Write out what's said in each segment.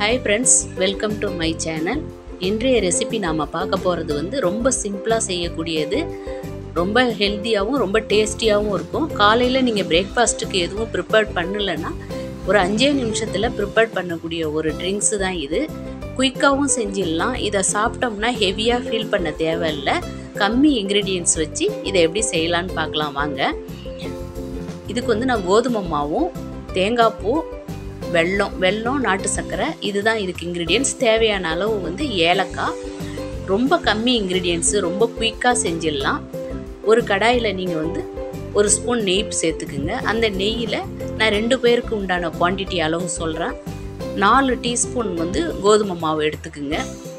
hi friends welcome to my channel இன்றைய recipe நாம் பார்க்க போகிறது வந்து ரொம்ப சிம்பிளாக செய்யக்கூடியது ரொம்ப ஹெல்த்தியாகவும் ரொம்ப டேஸ்டியாகவும் இருக்கும் காலையில் நீங்கள் பிரேக்ஃபாஸ்ட்டுக்கு எதுவும் ப்ரிப்பேர் பண்ணலைன்னா ஒரு அஞ்சே நிமிஷத்தில் ப்ரிப்பேர் பண்ணக்கூடிய ஒரு ட்ரிங்க்ஸு தான் இது குயிக்காகவும் செஞ்சிடலாம் இதை சாப்பிட்டோம்னா ஹெவியாக ஃபீல் பண்ண தேவையில்லை கம்மி இன்க்ரீடியன்ஸ் வச்சு இதை எப்படி செய்யலான்னு பார்க்கலாம் வாங்க இதுக்கு வந்து நான் கோதுமை மாவும் தேங்காய் பூ வெல்லம் வெல்லம் நாட்டு சர்க்கரை இதுதான் இதுக்கு இன்க்ரீடியன்ஸ் தேவையான அளவு வந்து ஏலக்காய் ரொம்ப கம்மி இன்க்ரீடியன்ஸு ரொம்ப குயிக்காக செஞ்சிடலாம் ஒரு கடாயில் நீங்கள் வந்து ஒரு ஸ்பூன் நெய் சேர்த்துக்குங்க அந்த நெய்யில் நான் ரெண்டு பேருக்கு உண்டான குவான்டிட்டி அளவு சொல்கிறேன் நாலு டீஸ்பூன் வந்து கோதுமை மாவு எடுத்துக்குங்க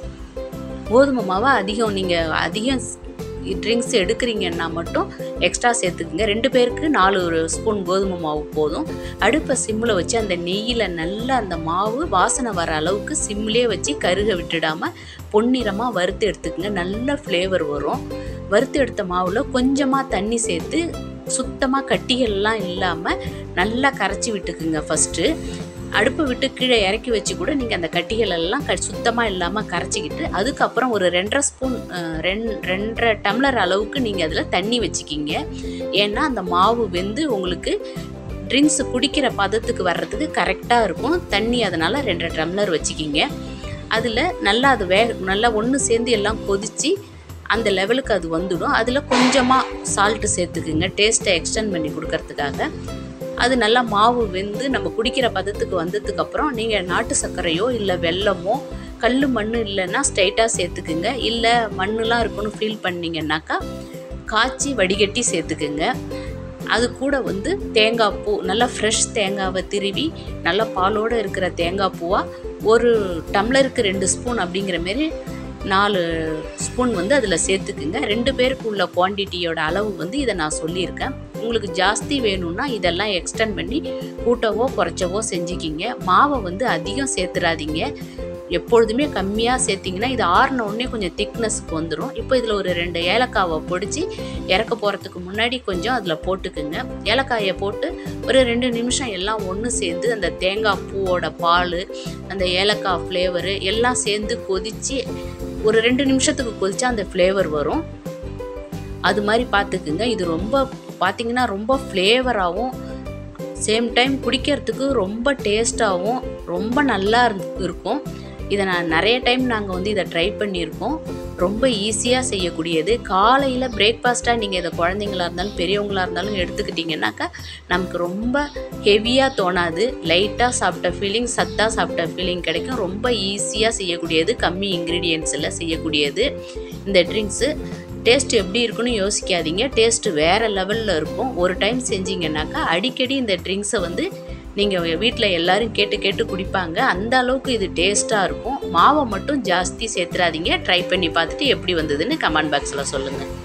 கோதுமை மாவை அதிகம் நீங்கள் அதிகம் ட்ரிங்க்ஸ் எடுக்கிறீங்கன்னா மட்டும் எக்ஸ்ட்ரா சேர்த்துக்குங்க ரெண்டு பேருக்கு நாலு ஒரு ஸ்பூன் கோதுமை மாவு போதும் அடுப்பை சிம்மில் வச்சு அந்த நெய்யில் நல்லா அந்த மாவு வாசனை வர அளவுக்கு சிம்லேயே வச்சு கருக விட்டுடாமல் பொன்னிறமாக வறுத்து எடுத்துக்கங்க நல்ல ஃப்ளேவர் வரும் வறுத்து எடுத்த மாவில் கொஞ்சமாக தண்ணி சேர்த்து சுத்தமாக கட்டிகள்லாம் இல்லாமல் நல்லா கரைச்சி விட்டுக்குங்க ஃபஸ்ட்டு அடுப்பை விட்டு கீழே இறக்கி வச்சு கூட நீங்கள் அந்த கட்டிகள் எல்லாம் க சுத்தமாக இல்லாமல் கரைச்சிக்கிட்டு அதுக்கப்புறம் ஒரு ரெண்டரை ஸ்பூன் ரெண் ரெண்டரை டம்ளர் அளவுக்கு நீங்கள் அதில் தண்ணி வச்சுக்கிங்க ஏன்னா அந்த மாவு வெந்து உங்களுக்கு ட்ரிங்க்ஸ் குடிக்கிற பதத்துக்கு வர்றதுக்கு கரெக்டாக இருக்கும் தண்ணி அதனால் ரெண்டரை டம்ளர் வச்சுக்கிங்க அதில் நல்லா அது வே நல்லா ஒன்று சேர்ந்து எல்லாம் கொதித்து அந்த லெவலுக்கு அது வந்துடும் அதில் கொஞ்சமாக சால்ட்டு சேர்த்துக்குங்க டேஸ்ட்டை எக்ஸ்டெண்ட் பண்ணி கொடுக்கறதுக்காக அது நல்லா மாவு வெந்து நம்ம குடிக்கிற பதத்துக்கு வந்ததுக்கப்புறம் நீங்கள் நாட்டு சர்க்கரையோ இல்லை வெல்லமோ கல் மண் இல்லைன்னா ஸ்ட்ரைட்டாக சேர்த்துக்குங்க இல்லை மண்ணெலாம் இருக்குன்னு ஃபீல் பண்ணிங்கன்னாக்கா காய்ச்சி வடிகட்டி சேர்த்துக்குங்க அது கூட வந்து தேங்காய் பூ நல்லா ஃப்ரெஷ் தேங்காவை திருவி நல்லா பாலோடு இருக்கிற தேங்காய் பூவாக ஒரு டம்ளருக்கு ரெண்டு ஸ்பூன் அப்படிங்கிற மாரி நாலு ஸ்பூன் வந்து அதில் சேர்த்துக்குங்க ரெண்டு பேருக்கு உள்ள குவான்டிட்டியோட அளவு வந்து இதை நான் சொல்லியிருக்கேன் உங்களுக்கு ஜாஸ்தி வேணும்னா இதெல்லாம் எக்ஸ்டெண்ட் பண்ணி கூட்டவோ குறைச்சவோ செஞ்சுக்கிங்க மாவை வந்து அதிகம் சேர்த்துறாதீங்க எப்பொழுதுமே கம்மியாக சேர்த்திங்கன்னா இது ஆறின உடனே கொஞ்சம் திக்னஸ்க்கு வந்துடும் இப்போ இதில் ஒரு ரெண்டு ஏலக்காவை பொடிச்சு இறக்க போகிறதுக்கு முன்னாடி கொஞ்சம் அதில் போட்டுக்குங்க ஏலக்காயை போட்டு ஒரு ரெண்டு நிமிஷம் எல்லாம் ஒன்று சேர்ந்து அந்த தேங்காய் பூவோட பால் அந்த ஏலக்காய் ஃப்ளேவரு எல்லாம் சேர்ந்து கொதித்து ஒரு ரெண்டு நிமிஷத்துக்கு கொதிச்சா அந்த ஃப்ளேவர் வரும் அது மாதிரி பார்த்துக்குங்க இது ரொம்ப பார்த்திங்கன்னா ரொம்ப ஃப்ளேவராகவும் சேம் டைம் குடிக்கிறதுக்கு ரொம்ப டேஸ்ட்டாகவும் ரொம்ப நல்லா இருக்கும் இதை நான் நிறைய டைம் நாங்கள் வந்து இதை ட்ரை பண்ணியிருக்கோம் ரொம்ப ஈஸியாக செய்யக்கூடியது காலையில் பிரேக்ஃபாஸ்ட்டாக நீங்கள் இதை குழந்தைங்களா இருந்தாலும் பெரியவங்களாக இருந்தாலும் எடுத்துக்கிட்டிங்கனாக்கா நமக்கு ரொம்ப ஹெவியாக தோணாது லைட்டாக சாப்பிட்ட ஃபீலிங் சத்தாக சாப்பிட்ட ஃபீலிங் கிடைக்கும் ரொம்ப ஈஸியாக செய்யக்கூடியது கம்மி இன்க்ரீடியன்ஸில் செய்யக்கூடியது இந்த ட்ரிங்க்ஸு டேஸ்ட் எப்படி இருக்குன்னு யோசிக்காதீங்க டேஸ்ட்டு வேறு லெவலில் இருக்கும் ஒரு டைம் செஞ்சீங்கன்னாக்கா அடிக்கடி இந்த ட்ரிங்க்ஸை வந்து நீங்கள் வீட்டில் எல்லோரும் கேட்டு கேட்டு குடிப்பாங்க அந்த அளவுக்கு இது டேஸ்ட்டாக இருக்கும் மாவை மட்டும் ஜாஸ்தி சேர்த்துறாதீங்க ட்ரை பண்ணி பார்த்துட்டு எப்படி வந்ததுன்னு கமெண்ட் பாக்ஸில் சொல்லுங்கள்